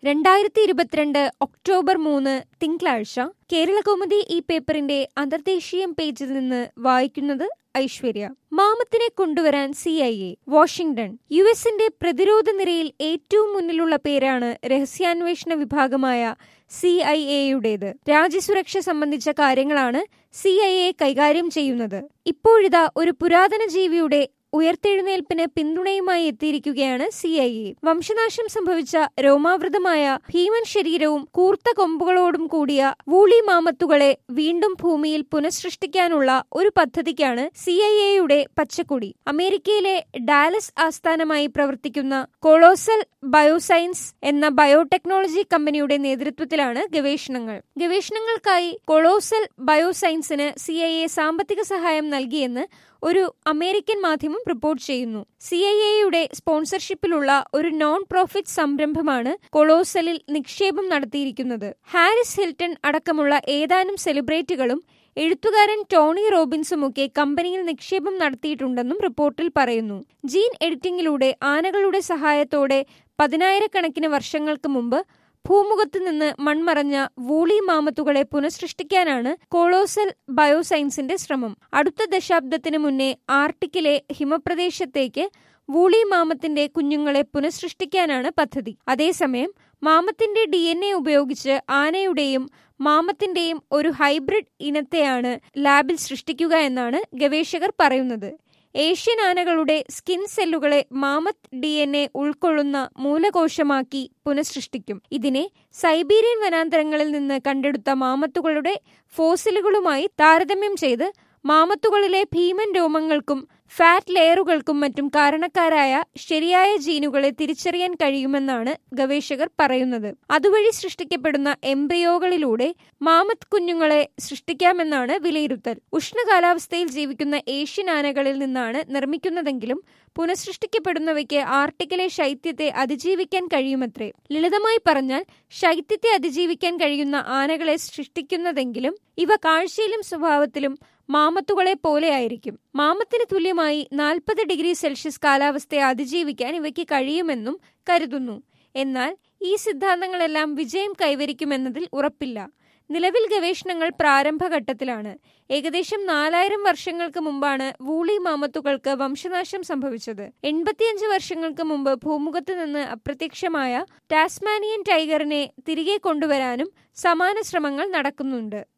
രണ്ടായിരത്തി ഇരുപത്തിരണ്ട് ഒക്ടോബർ മൂന്ന് തിങ്കളാഴ്ച കേരളകൗമുദി ഈ പേപ്പറിന്റെ അന്തർദേശീയം പേജിൽ നിന്ന് വായിക്കുന്നത് ഐശ്വര്യ മാമത്തിനെ കൊണ്ടുവരാൻ C I A Washington U എസിന്റെ പ്രതിരോധ നിരയിൽ ഏറ്റവും മുന്നിലുള്ള പേരാണ് രഹസ്യാന്വേഷണ വിഭാഗമായ സി ഐ എയുടേത് രാജ്യസുരക്ഷ സംബന്ധിച്ച കാര്യങ്ങളാണ് സി ഐ എ കൈകാര്യം ചെയ്യുന്നത് ഇപ്പോഴിതാ ഒരു പുരാതന ജീവിയുടെ ഉയർത്തെഴുന്നേൽപ്പിന് പിന്തുണയുമായി എത്തിയിരിക്കുകയാണ് സി ഐ എ വംശനാശം സംഭവിച്ച രോമാവൃതമായ ഭീമൻ ശരീരവും കൂർത്ത കൊമ്പുകളോടും കൂടിയ വൂളി മാമത്തുകളെ വീണ്ടും ഭൂമിയിൽ പുനഃസൃഷ്ടിക്കാനുള്ള ഒരു പദ്ധതിക്കാണ് സി ഐ എയുടെ പച്ചക്കൊടി അമേരിക്കയിലെ ഡാലസ് ആസ്ഥാനമായി പ്രവർത്തിക്കുന്ന കൊളോസൽ ബയോസയൻസ് എന്ന ബയോടെക്നോളജി കമ്പനിയുടെ നേതൃത്വത്തിലാണ് ഗവേഷണങ്ങൾ ഗവേഷണങ്ങൾക്കായി കൊളോസൽ ബയോസയൻസിന് സി ഐ എ സാമ്പത്തിക സഹായം നൽകിയെന്ന് ഒരു അമേരിക്കൻ മാധ്യമം റിപ്പോർട്ട് ചെയ്യുന്നു സി ഐ എയുടെ സ്പോൺസർഷിപ്പിലുള്ള ഒരു നോൺ പ്രോഫിറ്റ് സംരംഭമാണ് കൊളോസലിൽ നിക്ഷേപം നടത്തിയിരിക്കുന്നത് ഹാരിസ് ഹിൽട്ടൺ അടക്കമുള്ള ഏതാനും സെലിബ്രിറ്റികളും എഴുത്തുകാരൻ ടോണി റോബിൻസുമൊക്കെ കമ്പനിയിൽ നിക്ഷേപം നടത്തിയിട്ടുണ്ടെന്നും റിപ്പോർട്ടിൽ പറയുന്നു ജീൻ എഡിറ്റിംഗിലൂടെ ആനകളുടെ സഹായത്തോടെ പതിനായിരക്കണക്കിന് വർഷങ്ങൾക്ക് മുമ്പ് ഭൂമുഖത്ത് നിന്ന് മൺമറഞ്ഞ വൂളി മാമത്തുകളെ പുനഃസൃഷ്ടിക്കാനാണ് കോളോസൽ ബയോസയൻസിന്റെ ശ്രമം അടുത്ത ദശാബ്ദത്തിന് മുന്നേ ആർട്ടിക്കിലെ ഹിമപ്രദേശത്തേക്ക് വൂളി മാമത്തിന്റെ കുഞ്ഞുങ്ങളെ പുനഃസൃഷ്ടിക്കാനാണ് പദ്ധതി അതേസമയം മാമത്തിന്റെ ഡി എൻ എ ഉപയോഗിച്ച് ആനയുടെയും മാമത്തിന്റെയും ഒരു ഹൈബ്രിഡ് ഇനത്തെയാണ് ലാബിൽ സൃഷ്ടിക്കുക എന്നാണ് ഗവേഷകർ പറയുന്നത് ഏഷ്യൻ ആനകളുടെ സ്കിൻ സെല്ലുകളെ മാമത്ത് ഡി എൻ എ ഉൾക്കൊള്ളുന്ന മൂലകോശമാക്കി പുനഃസൃഷ്ടിക്കും ഇതിനെ സൈബീരിയൻ വനാന്തരങ്ങളിൽ നിന്ന് കണ്ടെടുത്ത മാമത്തുകളുടെ ഫോസിലുകളുമായി താരതമ്യം ചെയ്ത് മാമത്തുകളിലെ ഭീമൻ രോമങ്ങൾക്കും ഫാറ്റ് ലെയറുകൾക്കും മറ്റും കാരണക്കാരായ ശരിയായ ജീനുകളെ തിരിച്ചറിയാൻ കഴിയുമെന്നാണ് ഗവേഷകർ പറയുന്നത് അതുവഴി സൃഷ്ടിക്കപ്പെടുന്ന എംബ്രിയോകളിലൂടെ മാമത്ത് കുഞ്ഞുങ്ങളെ സൃഷ്ടിക്കാമെന്നാണ് വിലയിരുത്തൽ ഉഷ്ണകാലാവസ്ഥയിൽ ജീവിക്കുന്ന ഏഷ്യൻ ആനകളിൽ നിന്നാണ് നിർമ്മിക്കുന്നതെങ്കിലും പുനഃസൃഷ്ടിക്കപ്പെടുന്നവയ്ക്ക് ആർട്ടിക്കിലെ ശൈത്യത്തെ അതിജീവിക്കാൻ കഴിയുമത്രേ ലളിതമായി പറഞ്ഞാൽ ശൈത്യത്തെ അതിജീവിക്കാൻ കഴിയുന്ന ആനകളെ സൃഷ്ടിക്കുന്നതെങ്കിലും ഇവ കാഴ്ചയിലും സ്വഭാവത്തിലും മാമത്തുകളെ പോലെയായിരിക്കും മാമത്തിന് തുല്യമായി നാൽപ്പത് ഡിഗ്രി സെൽഷ്യസ് കാലാവസ്ഥയെ അതിജീവിക്കാൻ ഇവയ്ക്ക് കഴിയുമെന്നും കരുതുന്നു എന്നാൽ ഈ സിദ്ധാന്തങ്ങളെല്ലാം വിജയം കൈവരിക്കുമെന്നതിൽ ഉറപ്പില്ല നിലവിൽ ഗവേഷണങ്ങൾ പ്രാരംഭഘട്ടത്തിലാണ് ഏകദേശം നാലായിരം വർഷങ്ങൾക്ക് മുമ്പാണ് വൂളി മാമത്തുകൾക്ക് വംശനാശം സംഭവിച്ചത് എൺപത്തിയഞ്ച് വർഷങ്ങൾക്ക് മുമ്പ് ഭൂമുഖത്ത് നിന്ന് അപ്രത്യക്ഷമായ ടാസ്മാനിയൻ ടൈഗറിനെ തിരികെ കൊണ്ടുവരാനും സമാന ശ്രമങ്ങൾ നടക്കുന്നുണ്ട്